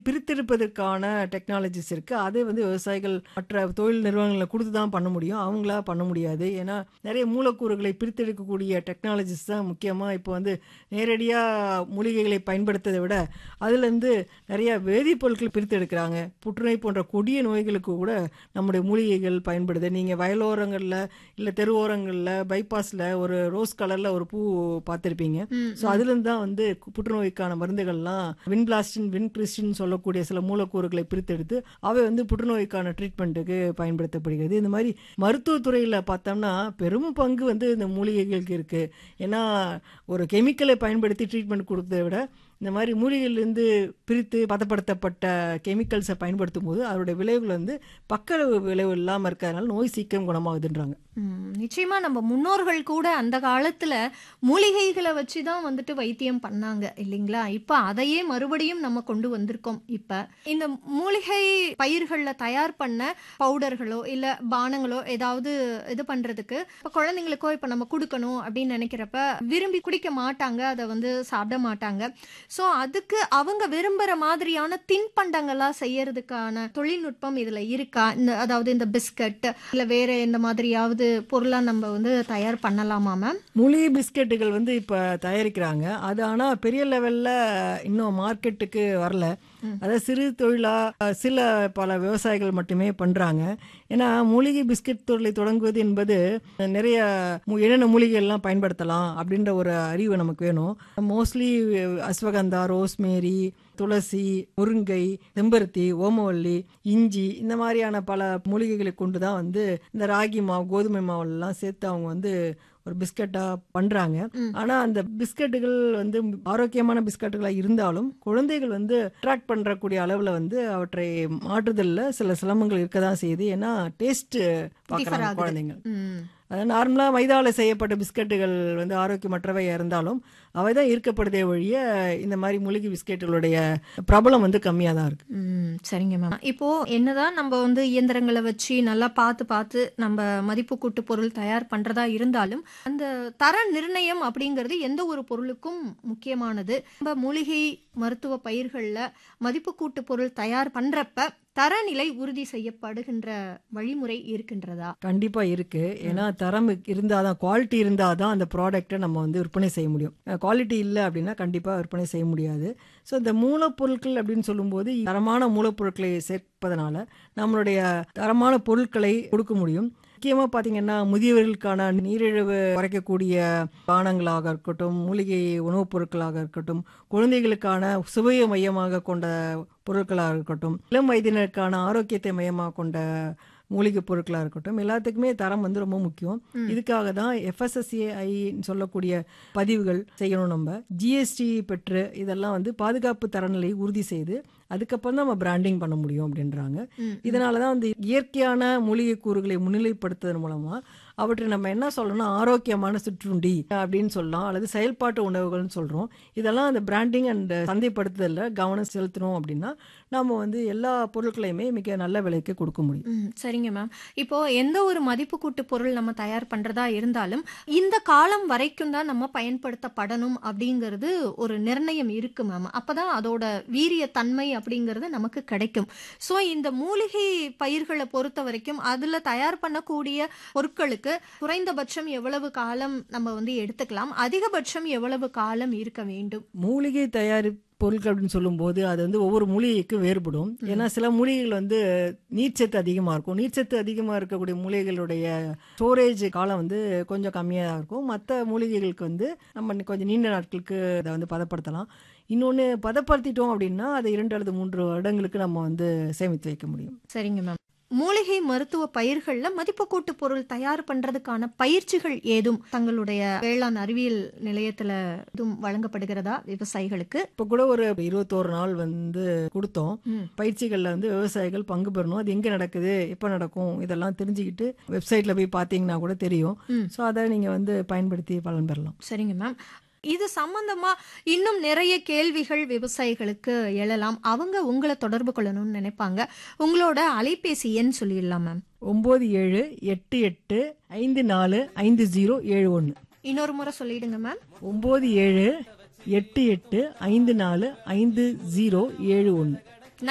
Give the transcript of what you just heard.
பிரித்தெடுப்பதற்கான technologies இருக்கு. அதை வந்து விவசாயிகள் மற்ற தொழில் நிறுவனங்கள்ல குடுத்து தான் பண்ண முடியும். அவங்களா பண்ண முடியாது. ஏன்னா, நெறைய மூலக்கூறுகளை பிரித்தெடுக்கக்கூடிய டெக்னாலஜிஸ் தான் முக்கியமா இப்போ வந்து நேரடியா மூலிகைகளை பயன்படுத்துவதை விட, அதுலேருந்து நெறைய வேதிப்பொருட்கள் பிரித்தெடுக்கிறாங்க. புற்றுநோய் போன்ற கொடிய நோய்களுக்கு கூட நம்முடைய மூலிகைகள் பயன்படுது. நீங்க வயலோரங்கள்ல, இல்ல தெருவோரங்கள்ல, பைபாஸ்ல ஒரு ரோஸ் கலர்ல ஒரு பூ பார்த்திருப்பீங்க. ம், ஸோ ம். அதிலிருந்து தான் வந்து புற்றுநோய்க்கான மருந்துகள்லாம் வின்பிளாஸ்டின், வின்கிறிஸ்டின் சொல்லக்கூடிய சில மூலக்கூறுகளை பிரித்தெடுத்து, அவை வந்து புற்றுநோய்க்கான ட்ரீட்மெண்ட்டுக்கு பயன்படுத்தப்படுகிறது. இந்த மாரி மருத்துவத் துறையில பார்த்தோம்னா, பெரும் பங்கு வந்து இந்த மூலிகைகளுக்கு இருக்கு. ஏன்னா, ஒரு கெமிக்கலை பயன்படுத்தி ட்ரீட்மெண்ட் குடுத்ததை விட, இந்த மாரி மூலிகையிலிருந்து பிரித்து பதப்படுத்தப்பட்ட கெமிக்கல்ஸ பயன்படுத்தும்போது, அதனுடைய விளைவுகள் வந்து பக்க விளைவு இல்லாம இருக்கிறதுனால நோய் சீக்கிரம் குணமாகுதுன்றாங்க. ம். நிச்சயமா நம்ம முன்னோர்கள் கூட அந்த காலத்துல மூலிகைகள வச்சு தான் வந்துட்டு வைத்தியம் பண்ணாங்க இல்லைங்களா? இப்ப அதையே மறுபடியும் நம்ம கொண்டு வந்திருக்கோம் இப்ப. இந்த மூலிகை பயிர்கள்ல தயார் பண்ண பவுடர்களோ, இல்ல பானங்களோ ஏதாவது இது பண்றதுக்கு இப்ப குழந்தைங்களுக்கோ இப்ப நம்ம குடுக்கணும் அப்படின்னு நெனைக்கிறப்ப, விரும்பி குடிக்க மாட்டாங்க. அத வந்து சாப்பிட மாட்டாங்க. ஸோ அதுக்கு அவங்க விரும்புற மாதிரியான தின்பண்டங்களா செய்யறதுக்கான தொழில்நுட்பம் இதுல இருக்கா? இந்த அதாவது இந்த பிஸ்கட் இல்ல வேற எந்த மாதிரியாவது பொருளா நம்ம வந்து தயார் பண்ணலாமா மேம்? மூலிகை பிஸ்கட்டுகள் வந்து இப்ப தயாரிக்கிறாங்க. அது ஆனா பெரிய லெவல்ல இன்னும் மார்க்கெட்டுக்கு வரல. ம். அதாவது சிறு தொழிலா சில பல விவசாயிகள் மட்டுமே பண்றாங்க. ஏன்னா, மூலிகை பிஸ்கட் தொழிலை தொடங்குவது என்பது நிறைய மு என்னென்ன மூலிகைகள்லாம் பயன்படுத்தலாம் அப்படின்ற ஒரு அறிவு நமக்கு வேணும். மோஸ்ட்லி அஸ்வகந்தா, ரோஸ்மேரி, துளசி, முருங்கை, செம்பருத்தி, ஓமவல்லி, இஞ்சி இந்த மாரியான பல மூலிகைகளை கொண்டு தான் வந்து இந்த ராகி மாவு, கோதுமை மாவுலலாம் சேர்த்து அவங்க வந்து ஒரு பிஸ்கட்டா பண்றாங்க. ம். ஆனா, அந்த பிஸ்கட்டுகள் வந்து ஆரோக்கியமான பிஸ்கட்டுகளா இருந்தாலும், குழந்தைகள் வந்து அட்ராக்ட் பண்றக்கூடிய அளவுல வந்து அவற்றை மாற்றுதல்ல சில சிரமங்கள் இருக்க தான் செய்யுது. ஏன்னா, டேஸ்ட் டிஃபர் பார்க்குறாங்க ஆகுது. குழந்தைங்க. ம். அதாவது நார்மலா மைதால செய்யப்பட்ட பிஸ்கட்டுகள் வந்து ஆரோக்கியமற்றவையா இருந்தாலும், அவை தான் ஈர்க்கப்படுதே ஒழிய, இந்த மாரி மூலிகை பிஸ்கட்டுகளுடைய பிரபலம் வந்து கம்மியா தான் இருக்கு. ம். சரிங்க மேம். இப்போ என்னதான் நம்ம வந்து இயந்திரங்கள வச்சு நல்லா பார்த்து பார்த்து நம்ம மதிப்பு கூட்டு பொருள் தயார் பண்றதா இருந்தாலும், அந்த தர நிர்ணயம் அப்படிங்கிறது எந்த ஒரு பொருளுக்கும் முக்கியமானது. நம்ம மூலிகை மருத்துவ பயிர்கள்ல மதிப்பு கூட்டு பொருள் தயார் பண்றப்ப தரநிலை உறுதி செய்யப்படுகின்ற வழிமுறை இருக்கின்றதா? கண்டிப்பா இருக்கு. ம். ஏன்னா, தரம் இருந்தா தான் குவாலிட்டி இருந்தா தான் அந்த ப்ராடக்ட்ட நம்ம வந்து விற்பனை செய்ய முடியும். குவாலிட்டி இல்ல அப்படின்னா கண்டிப்பா விற்பனை செய்ய முடியாது. ஸோ இந்த மூலப்பொருட்கள் அப்படின்னு சொல்லும்போது, தரமான மூலப்பொருட்களை சேர்ப்பதனால, நம்மளுடைய தரமான பொருட்களை கொடுக்க முடியும். முக்கியமா பார்த்தீங்கன்னா, முதியவர்களுக்கான நீரிழிவு குறைக்கக்கூடிய பானங்களாக இருக்கட்டும், மூலிகை உணவுப் பொருட்களாக இருக்கட்டும், குழந்தைகளுக்கான சுவையை மையமாக கொண்ட பொருட்களாக இருக்கட்டும், இளம் வயதினருக்கான ஆரோக்கியத்தை மையமாக கொண்ட மூலிகை பொருட்களா இருக்கட்டும், எல்லாத்துக்குமே தரம் வந்து ரொம்ப முக்கியம். ம். இதுக்காக தான் எஃப்எஸ்எஸ்ஏஐன்னு சொல்லக்கூடிய பதிவுகள் செய்யணும் நம்ம. ஜிஎஸ்டி பெற்று இதெல்லாம் வந்து பாதுகாப்பு தரநிலையை உறுதி செய்து, அதுக்கப்புறம் தான் நம்ம பிராண்டிங் பண்ண முடியும் அப்படின்றாங்க. ம். ம். இதனால தான் வந்து இயற்கையான மூலிகை கூறுகளை முன்னிலைப்படுத்துவதன் மூலமா, அவற்றை நம்ம என்ன சொல்லணும்னா, ஆரோக்கியமான சிற்றுண்டி அப்படின்னு சொல்லலாம். அல்லது செயல்பாட்டு உணவுகள்னு சொல்றோம். இதெல்லாம் அந்த பிராண்டிங் அண்ட் சந்தைப்படுத்துதல்ல கவனம் செலுத்தணும் அப்படின்னா, நம்ம வந்து எல்லா பொருட்களையுமே மிக நல்ல விலைக்கு கொடுக்க முடியும். ம். சரிங்க மேம். இப்போ எந்த ஒரு மதிப்பு கூட்டு பொருள் நம்ம தயார் பண்றதா இருந்தாலும், இந்த காலம் வரைக்கும் தான் நம்ம பயன்படுத்தப்படணும் அப்படிங்கிறது ஒரு நிர்ணயம் இருக்கு மேம். அப்பதான் அதோட வீரிய தன்மை அப்படிங்கிறது நமக்கு கிடைக்கும். ஸோ இந்த மூலிகை பயிர்கள பொறுத்தவரைக்கும், அதுல தயார் பண்ணக்கூடிய பொருட்களுக்கு குறைந்தபட்சம் எவ்வளவு காலம் நம்ம வந்து எடுத்துக்கலாம்? அதிகபட்சம் எவ்வளவு காலம் இருக்க வேண்டும்? மூலிகை தயாரிப்பு பொருட்கள் அப்படின்னு சொல்லும்போது, அது வந்து ஒவ்வொரு மூலிகைக்கும் வேறுபடும். ம். ஏன்னா, சில மூலிகைகள் வந்து நீர்ச்சத்து அதிகமா இருக்கும். நீர்ச்சத்து அதிகமா இருக்கக்கூடிய மூலிகைகளுடைய ஸ்டோரேஜ் காலம் வந்து கொஞ்சம் கம்மியா தான் இருக்கும். மத்த மூலிகைகளுக்கு வந்து நம்ம கொஞ்சம் நீண்ட நாட்களுக்கு அத வந்து பதப்படுத்தலாம். இன்னொன்னு பதப்படுத்திட்டோம் அப்படின்னா, அதை 2 அல்லது 3 வருடங்களுக்கு நம்ம வந்து சேமித்து வைக்க முடியும். சரிங்க மேம். மூலிகை மருத்துவ பயிர்கள்ல மதிப்பு கூட்டு பொருள் தயார் பண்றதுக்கான பயிற்சிகள் ஏதும் தங்களுடைய வேளாண் அறிவியல் நிலையத்துல எதுவும் வழங்கப்படுகிறதா விவசாயிகளுக்கு? இப்ப கூட ஒரு 21 நாள் வந்து குடுத்தோம். ம். பயிற்சிகள்ல வந்து விவசாயிகள் பங்கு பெறணும். அது எங்க நடக்குது? எப்ப நடக்கும்? இதெல்லாம் தெரிஞ்சுக்கிட்டு வெப்சைட்ல போய் பார்த்தீங்கன்னா கூட தெரியும். ம். ஸோ அத நீங்க வந்து பயன்படுத்தி பலன் பெறலாம். சரிங்க மேம். இது சம்பந்தமா இன்னும் நிறைய கேள்விகள் விவசாயிகளுக்கு எழலாம். அவங்க உங்கள தொடர்பு கொள்ளணும்னு நினைப்பாங்க. உங்களோட அலைபேசி எண் சொல்லிடலாம் மேம். 9788545071 இன்னொரு முறை சொல்லிடுங்க மேம். 9788545071